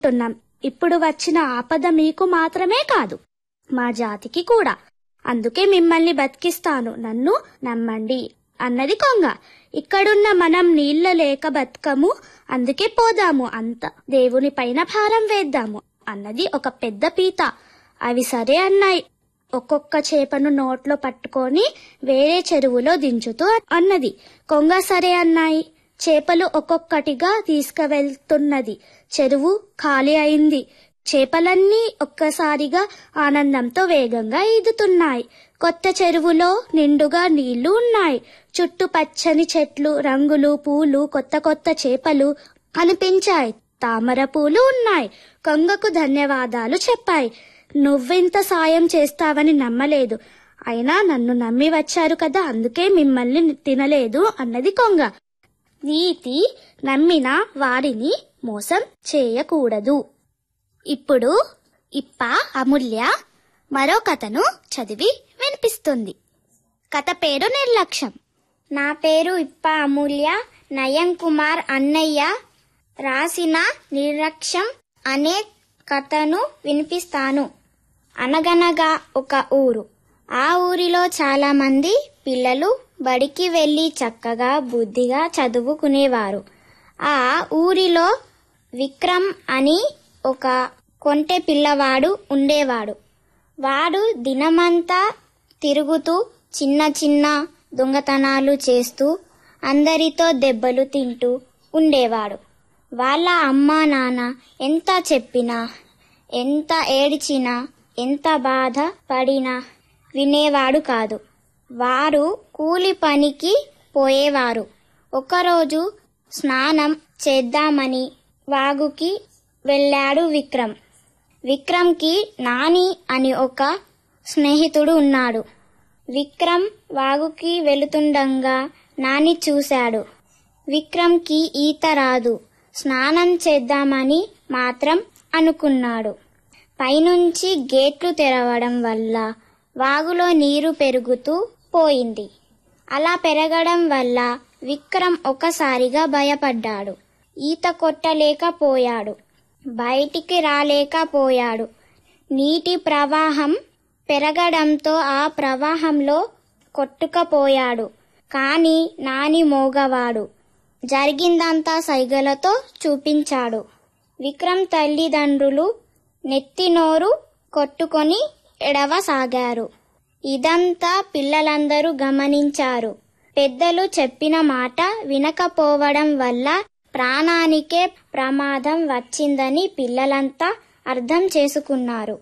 అంటున్నాం ఇప్పుడు వచ్చిన ఆపద మీకు మాత్రమే కాదు మా జాతికి కూడా అందుకే మిమ్మల్ని బతికిస్తాను నన్ను నమ్మండి అన్నది కొంగ ఇక్కడున్న మనం నీళ్ల లేక బతకము అందుకే పోదాము అంత దేవుని పైన భారం వేద్దాము అన్నది ఒక పెద్ద పీత అవి సరే అన్నాయి ఒక్కొక్క చేపను నోట్లో పట్టుకొని వేరే చెరువులో దించుతూ అన్నది కొంగ సరే అన్నాయి చేపలు ఒక్కొక్కటిగా తీసుకువెళ్తున్నది చెరువు ఖాళీ అయింది చేపలన్నీ ఒక్కసారిగా ఆనందంతో వేగంగా ఈదుతున్నాయి కొత్త చెరువులో నిండుగా నీళ్లు ఉన్నాయి చుట్టూ పచ్చని చెట్లు రంగులు పూలు కొత్త కొత్త చేపలు కనిపించాయి తామర పూలు ఉన్నాయి కొంగకు ధన్యవాదాలు చెప్పాయి నువ్వింత సాయం చేస్తావని నమ్మలేదు అయినా నన్ను నమ్మి వచ్చారు కదా అందుకే మిమ్మల్ని తినలేదు అన్నది కొంగ నీతి నమ్మిన వారిని మోసం చేయకూడదు ఇప్పుడు ఇప్ప అమూల్య మరో కథను చదివి వినిపిస్తుంది కథ పేరు నిర్లక్ష్యం నా పేరు ఇప్ప అమూల్య నయన్ కుమార్ అన్నయ్య రాసిన నిర్లక్ష్యం అనే కథను వినిపిస్తాను అనగనగా ఒక ఊరు ఆ ఊరిలో చాలా మంది పిల్లలు బడికి వెళ్ళి చక్కగా బుద్ధిగా చదువుకునేవారు ఆ ఊరిలో విక్రమ్ అని ఒక కొంటె పిల్లవాడు ఉండేవాడు వాడు దినమంతా తిరుగుతూ చిన్న చిన్న దొంగతనాలు చేస్తూ అందరితో దెబ్బలు తింటూ ఉండేవాడు వాళ్ళ అమ్మా నాన్న ఎంత చెప్పినా ఎంత ఏడ్చినా ఎంత బాధ పడినా వినేవాడు కాదు వారు కూలి పనికి పోయేవారు ఒకరోజు స్నానం చేద్దామని వాగుకి వెళ్ళాడు విక్రమ్ విక్రమ్కి నాని అని ఒక స్నేహితుడు ఉన్నాడు విక్రమ్ వాగుకి వెళుతుండగా నాని చూశాడు విక్రమ్కి ఈత రాదు స్నానం చేద్దామని మాత్రం అనుకున్నాడు పైనుంచి గేట్లు తెరవడం వల్ల వాగులో నీరు పెరుగుతూ పోయింది అలా పెరగడం వల్ల విక్రమ్ ఒకసారిగా భయపడ్డాడు ఈత కొట్టలేకపోయాడు బయటికి రాలేకపోయాడు నీటి ప్రవాహం పెరగడంతో ఆ ప్రవాహంలో కొట్టుకపోయాడు కాని నాని మోగవాడు జరిగిందంతా సైగలతో చూపించాడు విక్రమ్ తల్లిదండ్రులు నెత్తినోరు కొట్టుకొని ఎడవసాగారు ఇదంతా పిల్లలందరూ గమనించారు పెద్దలు చెప్పిన మాట వినకపోవడం వల్ల ప్రాణానికే ప్రమాదం వచ్చిందని పిల్లలంతా అర్థం చేసుకున్నారు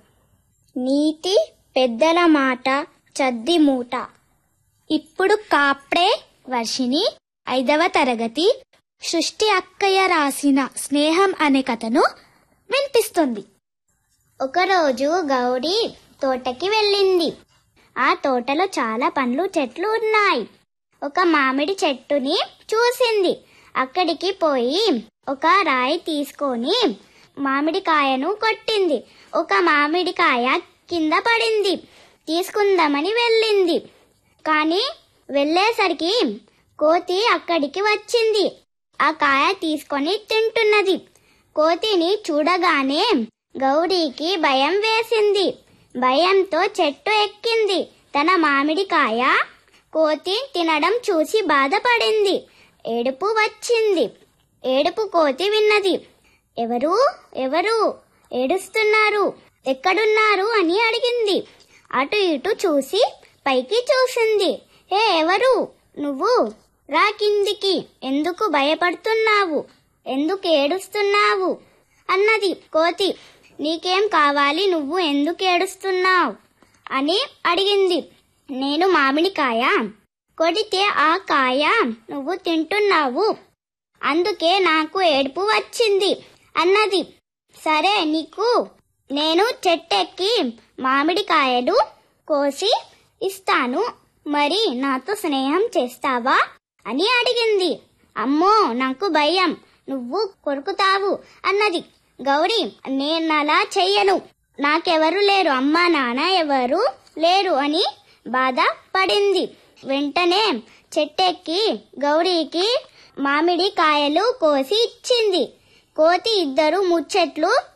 నీతి పెద్దల మాట చద్ది మూట ఇప్పుడు కాప్డే వర్షిని ఐదవ తరగతి సృష్టి అక్కయ్య రాసిన స్నేహం అనే కథను వినిపిస్తుంది ఒకరోజు గౌరీ తోటకి వెళ్ళింది ఆ తోటలో చాలా పండ్లు చెట్లు ఉన్నాయి ఒక మామిడి చెట్టుని చూసింది అక్కడికి పోయి ఒక రాయి తీసుకొని మామిడికాయను కొట్టింది ఒక మామిడికాయ కింద పడింది తీసుకుందామని వెళ్ళింది కానీ వెళ్ళేసరికి కోతి అక్కడికి వచ్చింది ఆ కాయ తీసుకొని తింటున్నది కోతిని చూడగానే గౌరీకి భయం వేసింది భయంతో చెట్టు ఎక్కింది తన మామిడికాయ కోతి తినడం చూసి బాధపడింది ఏడుపు వచ్చింది ఏడుపు కోతి విన్నది ఎవరు ఎవరు ఏడుస్తున్నారు ఎక్కడున్నారు అని అడిగింది అటు ఇటు చూసి పైకి చూసింది ఏ ఎవరు నువ్వు రా కిందికి ఎందుకు భయపడుతున్నావు ఎందుకు ఏడుస్తున్నావు అన్నది కోతి నీకేం కావాలి నువ్వు ఎందుకు ఏడుస్తున్నావు అని అడిగింది నేను మామిడికాయ కొడితే ఆ కాయ నువ్వు తింటున్నావు అందుకే నాకు ఏడుపు వచ్చింది అన్నది సరే నీకు నేను చెట్టెక్కి మామిడికాయలు కోసి ఇస్తాను మరి నాతో స్నేహం చేస్తావా అని అడిగింది అమ్మో నాకు భయం నువ్వు కొరుకుతావు అన్నది గౌరీ నేనలా చెయ్యను నాకెవరు లేరు అమ్మా నాన్న ఎవరు లేరు అని బాధ పడింది వెంటనే చెట్టెక్కి గౌరీకి మామిడి కాయలు కోసి ఇచ్చింది కోతి ఇద్దరు ముచ్చట్లు